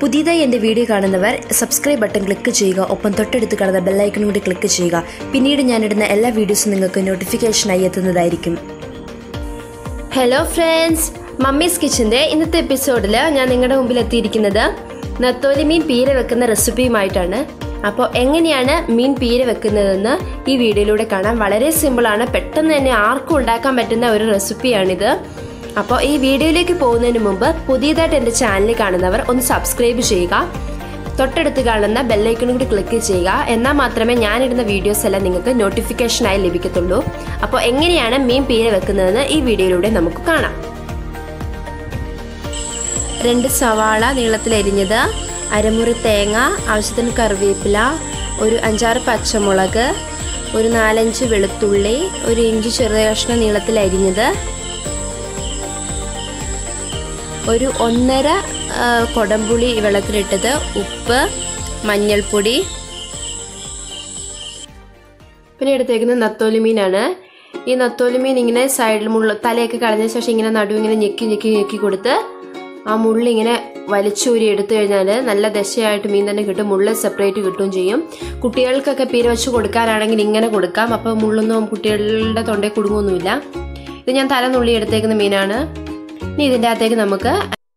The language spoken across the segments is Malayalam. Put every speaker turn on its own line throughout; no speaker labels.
പുതിയതായി എൻ്റെ വീഡിയോ കാണുന്നവർ സബ്സ്ക്രൈബ് ബട്ടൺ ക്ലിക്ക് ചെയ്യുക ഒപ്പം തൊട്ടടുത്ത് കാണുന്ന ബെല്ലൈക്കൺ കൂടി ക്ലിക്ക് ചെയ്യുക പിന്നീട് ഞാനിടുന്ന എല്ലാ വീഡിയോസും നിങ്ങൾക്ക് നോട്ടിഫിക്കേഷനായി എത്തുന്നതായിരിക്കും
ഹലോ ഫ്രണ്ട്സ് മമ്മീസ് കിച്ചൻ്റെ ഇന്നത്തെ എപ്പിസോഡിൽ ഞാൻ നിങ്ങളുടെ മുമ്പിൽ എത്തിയിരിക്കുന്നത് നത്തോലി മീൻ പീര വെക്കുന്ന റെസിപ്പിയുമായിട്ടാണ് അപ്പോൾ എങ്ങനെയാണ് മീൻ പീര വെക്കുന്നതെന്ന് ഈ വീഡിയോയിലൂടെ കാണാം വളരെ സിമ്പിളാണ് പെട്ടെന്ന് തന്നെ ആർക്കും ഉണ്ടാക്കാൻ പറ്റുന്ന ഒരു റെസിപ്പിയാണിത് അപ്പോൾ ഈ വീഡിയോയിലേക്ക് പോകുന്നതിന് മുമ്പ് പുതിയതായിട്ട് എൻ്റെ ചാനൽ കാണുന്നവർ ഒന്ന് സബ്സ്ക്രൈബ് ചെയ്യുക തൊട്ടടുത്ത് കാണുന്ന ബെല്ലൈക്കണും കൂടി ക്ലിക്ക് ചെയ്യുക എന്നാൽ മാത്രമേ ഞാനിടുന്ന വീഡിയോസ് എല്ലാം നിങ്ങൾക്ക് നോട്ടിഫിക്കേഷനായി ലഭിക്കത്തുള്ളൂ അപ്പോൾ എങ്ങനെയാണ് മീൻ പീര വെക്കുന്നതെന്ന് ഈ വീഡിയോയിലൂടെ നമുക്ക് കാണാം രണ്ട് സവാള നീളത്തിൽ അരിഞ്ഞത് അരമുറി തേങ്ങ ആവശ്യത്തിന് കറിവേപ്പില ഒരു അഞ്ചാറ് പച്ചമുളക് ഒരു നാലഞ്ച് വെളുത്തുള്ളി ഒരു ഇഞ്ചി ചെറിയ കഷ്ണം നീളത്തിൽ അരിഞ്ഞത് ഒരു ഒന്നര ആ, കൊടംപുളി വെള്ളത്തിലിട്ടത് ഉപ്പ് മഞ്ഞൾപ്പൊടി പിന്നെ എടുത്തേക്കുന്നത് നത്തോലി മീനാണ് ഈ നത്തോലി മീൻ ഇങ്ങനെ സൈഡിൽ മുള്ള തലയൊക്കെ കളഞ്ഞ ശേഷം ഇങ്ങനെ നടു ഇങ്ങനെ ഞെക്കി ഞെക്കി ഞെക്കി കൊടുത്ത് ആ മുള്ളിങ്ങനെ വലിച്ചൂരി എടുത്തു കഴിഞ്ഞാൽ നല്ല ദശയായിട്ട് മീൻ തന്നെ കിട്ടും മുള്ള് സെപ്പറേറ്റ് കിട്ടുകയും ചെയ്യും കുട്ടികൾക്കൊക്കെ പീര വെച്ച് കൊടുക്കാനാണെങ്കിൽ ഇങ്ങനെ കൊടുക്കാം അപ്പോൾ മുള്ളൊന്നും കുട്ടികളുടെ തൊണ്ടയിൽ കുടുങ്ങൊന്നുമില്ല ഇത് ഞാൻ തല നുള്ളി എടുത്തേക്കുന്ന മീനാണ് ഇനി ഇതിൻ്റെ അകത്തേക്ക് നമുക്ക്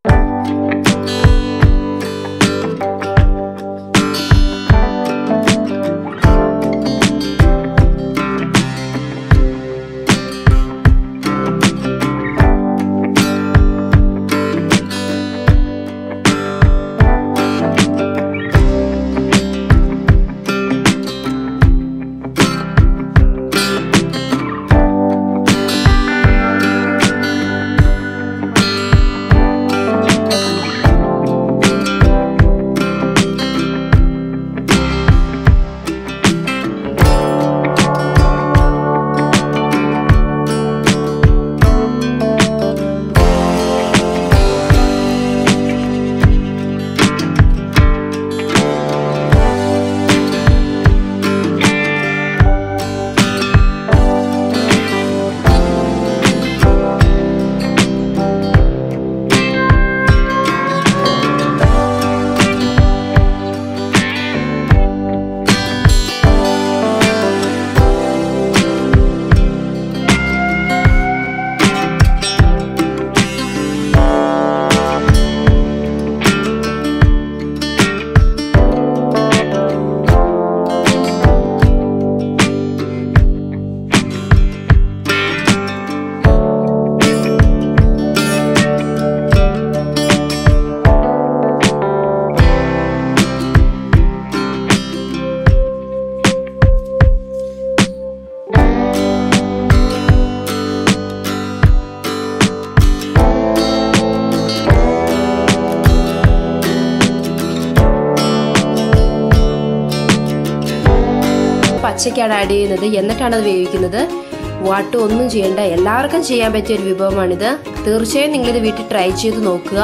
പച്ചയ്ക്കാണ് ആഡ് ചെയ്യുന്നത് എന്നിട്ടാണ് അത് വേവിക്കുന്നത് വാട്ട് ഒന്നും ചെയ്യേണ്ട എല്ലാവർക്കും ചെയ്യാൻ പറ്റിയ ഒരു വിഭവമാണിത് തീർച്ചയായും നിങ്ങളിത് വീട്ടിൽ ട്രൈ ചെയ്ത് നോക്കുക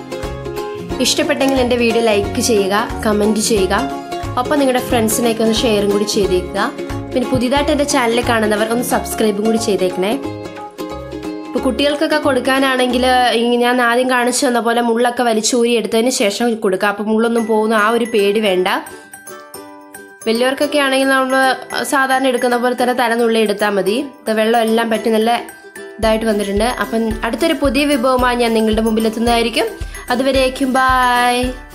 ഇഷ്ടപ്പെട്ടെങ്കിൽ എൻ്റെ വീഡിയോ ലൈക്ക് ചെയ്യുക കമൻറ്റ് ചെയ്യുക ഒപ്പം നിങ്ങളുടെ ഫ്രണ്ട്സിനെയൊക്കെ ഒന്ന് ഷെയറും കൂടി ചെയ്തേക്കുക പിന്നെ പുതിയതായിട്ട് എൻ്റെ ചാനൽ കാണുന്നവർ ഒന്ന് സബ്സ്ക്രൈബും കൂടി ചെയ്തേക്കണേ ഇപ്പോൾ കുട്ടികൾക്കൊക്കെ കൊടുക്കാനാണെങ്കിൽ ഈ ഞാൻ ആദ്യം കാണിച്ചു തന്ന പോലെ മുള്ളൊക്കെ വലിച്ചൂരി എടുത്തതിന് ശേഷം കൊടുക്കുക അപ്പോൾ മുള്ളൊന്നും പോകുന്ന ആ ഒരു പേടി വേണ്ട വലിയവർക്കൊക്കെ ആണെങ്കിൽ നമ്മൾ സാധാരണ എടുക്കുന്ന പോലെ തന്നെ തലനുള്ളി എടുത്താൽ മതി ഇത് വെള്ളം എല്ലാം പറ്റി നല്ല ഇതായിട്ട് വന്നിട്ടുണ്ട് അപ്പം അടുത്തൊരു പുതിയ വിഭവമായി ഞാൻ നിങ്ങളുടെ മുമ്പിൽ എത്തുന്നതായിരിക്കും അതുവരേക്കും ബായ്